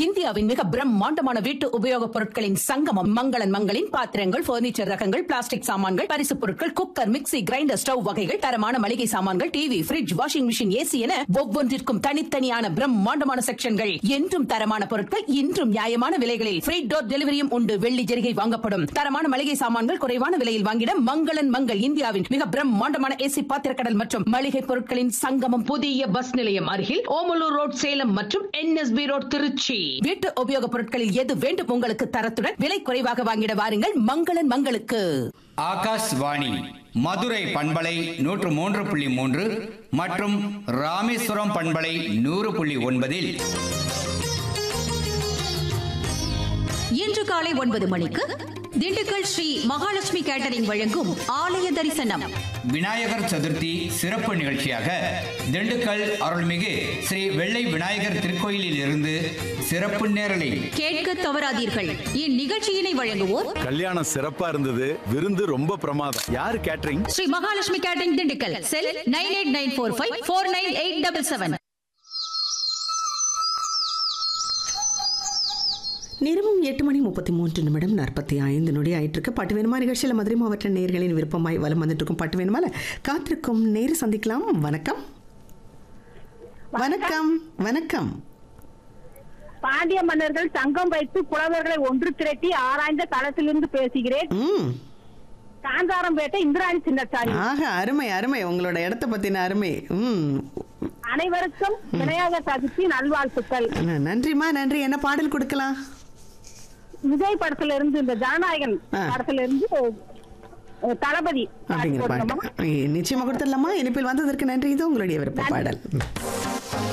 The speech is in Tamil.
இந்தியாவின் மிக பிரம்மாண்டமான வீட்டு உபயோகப் பொருட்களின் சங்கமம் மங்களன் மங்களின் பாத்திரங்கள் பர்னிச்சர் ரகங்கள் பிளாஸ்டிக் சாமான்கள் பரிசுப் பொருட்கள் குக்கர் மிக்ஸி கிரைண்டர் ஸ்டவ் வகைகள் தரமான மளிகை சாமான்கள் TV fridge washing machine AC என ஒவ்வொன்றிற்கும் தனித்தனியான பிரம்மாண்டமான செக்ஷன்கள் என்றும் தரமான பொருட்கள் இன்றும் நியாயமான விலைகளில் ஃப்ரீ டோர் டெலிவரியும் உண்டு வெள்ளி ஜெரிகை வாங்கப்படும் தரமான மளிகை சாமான்கள் குறைவான விலையில் வாங்கிட மங்களன் மங்கள் இந்தியாவின் மிக பிரம்மாண்டமான ஏசி பாத்திரக்கடல் மற்றும் மளிகை பொருட்களின் சங்கமம் புதிய பஸ் நிலையம் அருகில் ஓமலூர் ரோட் சேலம் மற்றும் என்எஸ்பி ரோட் திருச்சி வீட்டு உபயோகப் பொருட்களில் எது வேண்டும் உங்களுக்கு தரத்துடன் விலை குறைவாக வாங்கிட வாருங்கள் மங்களன் மங்களுக்கு ஆகாஷ்வாணி மதுரை பண்பலை நூற்று மூன்று புள்ளி மூன்று மற்றும் ராமேஸ்வரம் பண்பலை நூறு புள்ளி ஒன்பதில் இன்று காலை ஒன்பது மணிக்கு திண்டுக்கல் ஸ்ரீ மகாலட்சுமி கேட்டரிங் வழங்கும் ஆலய தரிசனம் விநாயகர் சதுர்த்தி சிறப்பு நிகழ்ச்சியாக திண்டுக்கல் அருள்மிகு ஸ்ரீ வெள்ளை விநாயகர் திருக்கோயிலில் இருந்து சிறப்பு நேரலை கேட்க தவறாதீர்கள் இந்நிகழ்ச்சியினை வழங்குவோர் கல்யாணம் சிறப்பா இருந்தது விருந்து ரொம்ப பிரமாதம் யாரு catering Shri Mahalakshmi catering Dindigul cell nine eight nine four five four nine eight double seven நேரமும் எட்டு மணி முப்பத்தி மூன்று நிமிடம் நாற்பத்தி ஐந்து நொடி ஆயிட்டு இருக்கு பாட்டு வேணுமா நிகழ்ச்சியில் மதுரை மாவட்ட நேர்களின் விருப்பமாய் வலம் வந்துட்டு இருக்கும் பாட்டு வேணுமால காத்திருக்கும் நேரு சந்திக்கலாம் வணக்கம் வணக்கம் வணக்கம் பாண்டிய மன்னர்கள் சங்கம் வைத்து புலவர்களை ஒன்று திரட்டி ஆராய்ந்த களத்திலிருந்து பேசுகிறேன் ம் காந்தாரம்பேட்டை இந்திராணி சின்னச்சாமி ஆக அருமை அருமை உங்களோட இடத்த பத்தின அருமை ம் அனைவருக்கும் விநாயக சதுர்த்தி நல்வாழ்த்துக்கள் ந- நன்றிம்மா நன்றி என்ன பாடல் கொடுக்கலாம் விஜய் படத்துல இருந்து இந்த ஜனநாயகன் ஆ. படத்துல இருந்து அஹ், தளபதி அப்படிங்கிற போடணுமா? பாட்டு நிச்சயமா கொடுத்துடலாமா இனிப்பில் வந்ததற்கு நன்றி இது உங்களுடைய விருப்ப பாடல்